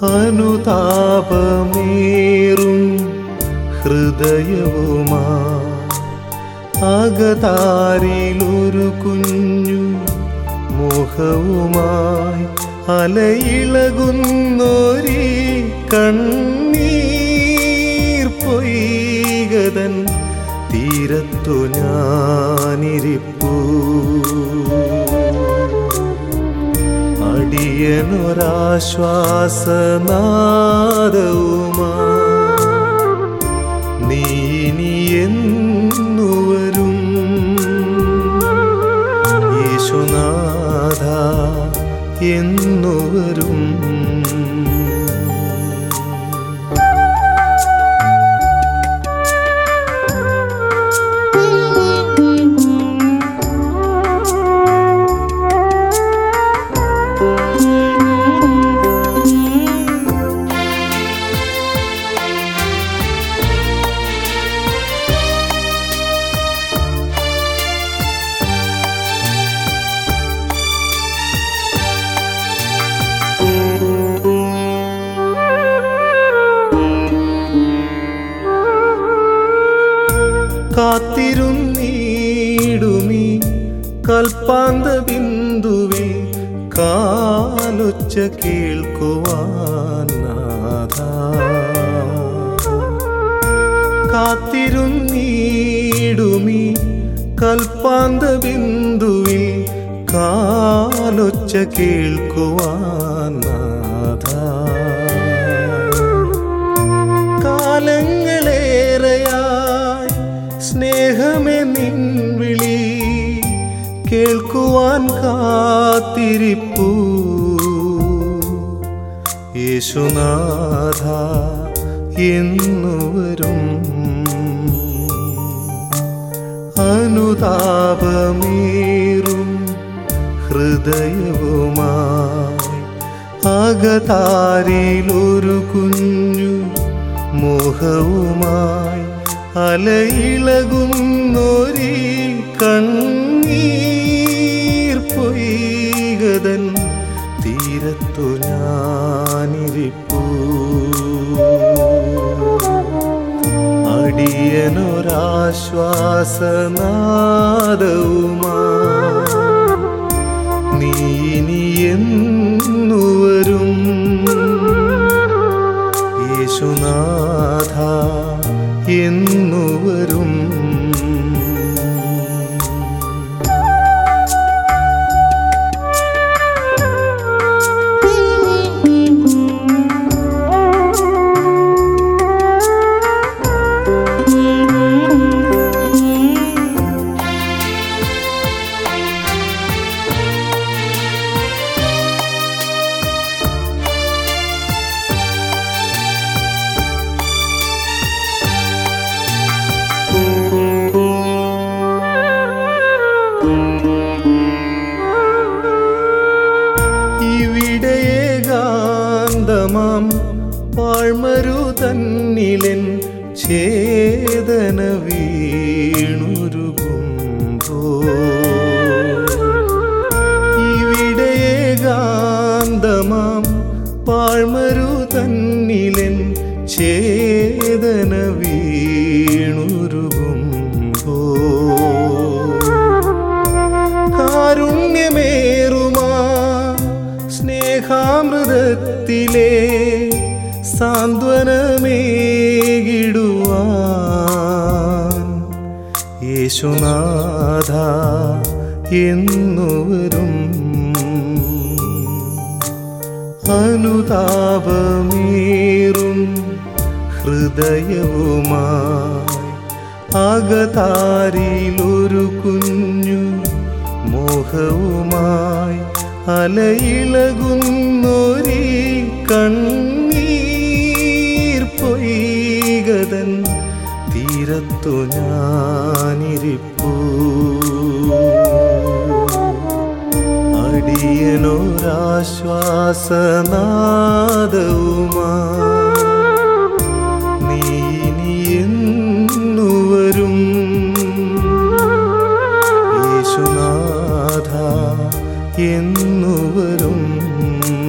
അനുതാപമേറും ഹൃദയവുമാ അകതാരിലൊരു കുഞ്ഞു മുഖവുമായി അലയിളകുന്നൊരീ കണ്ണീർ പൊയ്കതൻ തീരത്തു ഞാനിരിപ്പൂ അടിയനൊരാശ്വാസനാദവുമാ നീ ഇനി എന്നുവരും യേശുനാഥ എന്നുവരും കാത്തിരുന്നീടുമീ കൽപ്പാന്ത ബിന്ദുവിൽ കാലൊച്ച കേൾക്കുവാൻ നാഥ കാത്തിരുന്നീടുമീ കൽപ്പാന്ത ബിന്ദുവിൽ കാലൊച്ച കേൾക്കുവാൻ നാഥ കാലങ്ങളേറെയായി സ്നേഹമേ നിൻ വിളി കേൾക്കുവാൻ കാത്തിരിപ്പൂ യേശുനാഥ എന്നുവരും അനുതാപമേറും ഹൃദയവുമായി അകതാരിലൊരു കുഞ്ഞു മോഹവുമായി അലയിളകുന്നൊരീ കണ്ണീർ പൊയ്കതൻ തീരത്തു ഞാനിരിപ്പൂ അടിയനൊരാശ്വാസനാദവുമാ നീ ഇനി എന്നുവരും യേശുനാഥ എന്നുവരും ഇവിടെയേകാന്തമാം പാഴ്മരു തന്നിലൻ ഛേദന വീണുരുകുമ്പോ ഇവിടെയേകാന്തമാം പാഴ്മരു തന്നിലൻ ഛേദന വീണുരുകുമ്പോ കാരുണ്യമേറുമാ സ്നേഹാമൃതത്തിലെ സാന്ത്വനമേകിടുവാൻ യേശുനാഥ എന്നുവരും അനുതാപമേറും ഹൃദയവുമായി അകതാരിലൊരു കുഞ്ഞു മോഹവുമായി അലയിളകുന്നൊരീ കണ്ണീർ പൊയ്കതൻ തീരത്തു ഞാനിരിപ്പൂ അടിയനൊരാശ്വാസനാദവുമാ നീ ഇനി എന്നുവരും യേശുനാഥ എന്നുവരും